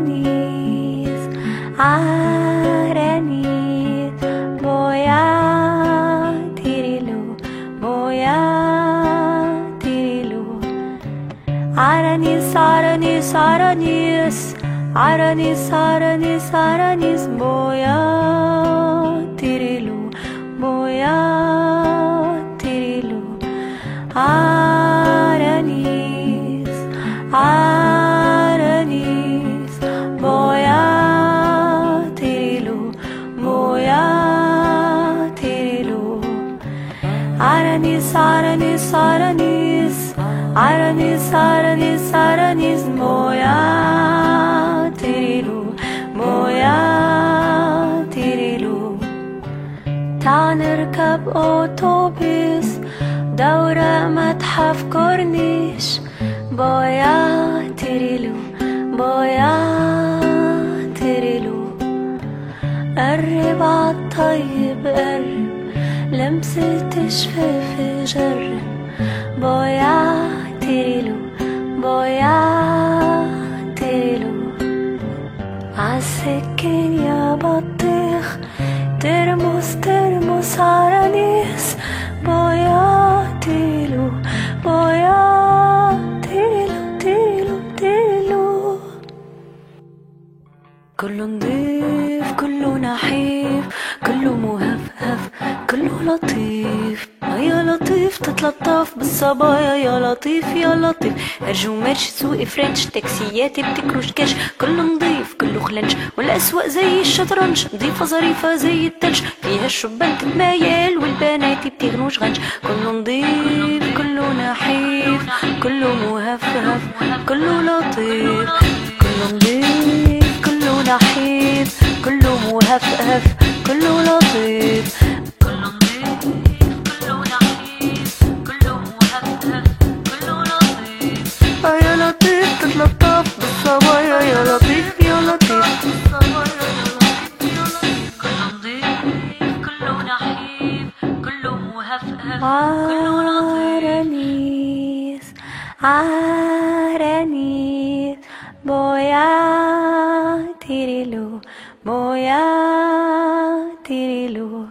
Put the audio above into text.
Aranis, Aranis, Boya, Tirilu, Boya, Tirilu. Aranis, Aranis, Aranis, Aranis, Aranis, Aranis, Boya, Tirilu, Boya, Tirilu. Aranis, Aranis, Boya, Tirilu, Boya, Tirilu. Aranis, Aranis, Aranis, Aranis, Aranis, Aranis, Boya, Tirilu, Boya, Tirilu. تعال نركب أوتوبيس دورة متحف كورنيش بويا تريلو بويا تريلو قرب عالطيب قرب لمسة شفاف جرب بويا تريلو بويا تريلو عالسكين يا بطيخ ترمس ترمس عرانيس بويا تيلو بويا تيلو تيلو تيلو كله نضيف كله نحيف كله مهفهف كله لطيف يا لطيف تتلطف بالصبايا يا لطيف يا لطيف ارجو مرش سوق فرنش تاكسيات بتكروش كاش كله نضيف كله خلنش والاسواق زي الشطرنج نضيفة ظريفة زي التلج فيها الشبان تتمايل والبنات بتغنوش غنج كله نضيف كله نحيف كله مهفهف كله لطيف كله نضيف كله نحيف كله مهفهف كله لطيف كله نضيف كله نحيف كله مهفهف كله لطيف يا لطيف تتلطف بالصبايا يا لطيف يا لطيف بالصبايا يا لطيف يا لطيف كله نضيف كله نحيف كله مهفهف كله لطيف عرانيس عرانيس بويا تيريلو بويا تيريلو